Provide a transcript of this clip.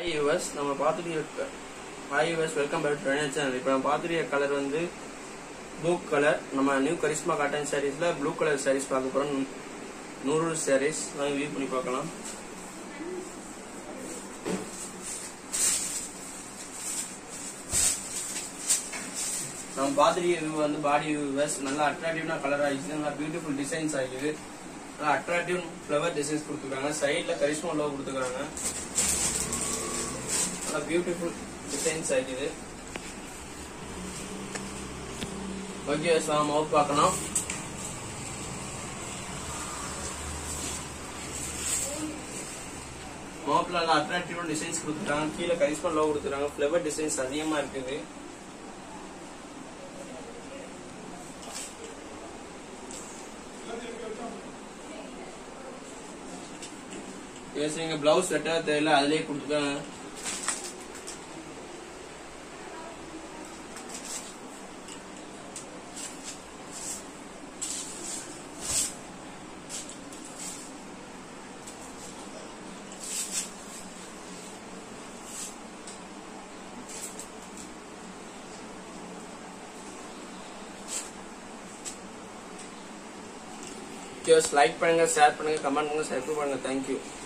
hi US நம்ம பார்த்துட்டு இருக்க ஹாய் யூஎஸ் வெல்கம் பேக் டு சேனல் இப்போ நம்ம பார்த்துட்டு கலர் வந்து ப்ளூ கலர் நம்ம நியூ கரிஸ்மா காட்டன் சாரீஸ்ல ப்ளூ கலர் சாரீஸ் பார்க்க போறோம் நூறு சாரீஸ் வாங்க வியூ பண்ணி பார்க்கலாம் நம்ம பார்த்துட்டு வியூ வந்து பாடி வியூவர்ஸ் நல்லா அட்ராக்டிவான கலர் ஆயிடுச்சு நல்லா பியூட்டிஃபுல் டிசைன்ஸ் ஆகிடுது நல்லா அட்ராக்டிவ் ஃப்ளவர் டிசைன்ஸ் கொடுத்துருக்காங்க சைடில் கரிஸ்மா லோ கொடுத்துருக்காங்க நல்லா பியூட்டிஃபுல் டிசைன்ஸ் ஆகிடுது ஓகே சார் மவுத் பார்க்கலாம் மவுத்ல நல்லா அட்ராக்டிவான டிசைன்ஸ் கொடுத்துருக்காங்க கீழே கரிஸ்மா லோ கொடுத்துருக்காங்க ஃப்ளவர் டிசைன்ஸ் அதிகமா இருக்குது பேசுறீங்க பிளவுஸ் செட்டா தெரியல அதுலயே கொடுத்துருக்காங்க லைக் பண்ணுங்க ஷேர் பண்ணுங்க கமெண்ட் பண்ணுங்க சப்ஸ்கிரைப் பண்ணுங்க தேங்க்யூ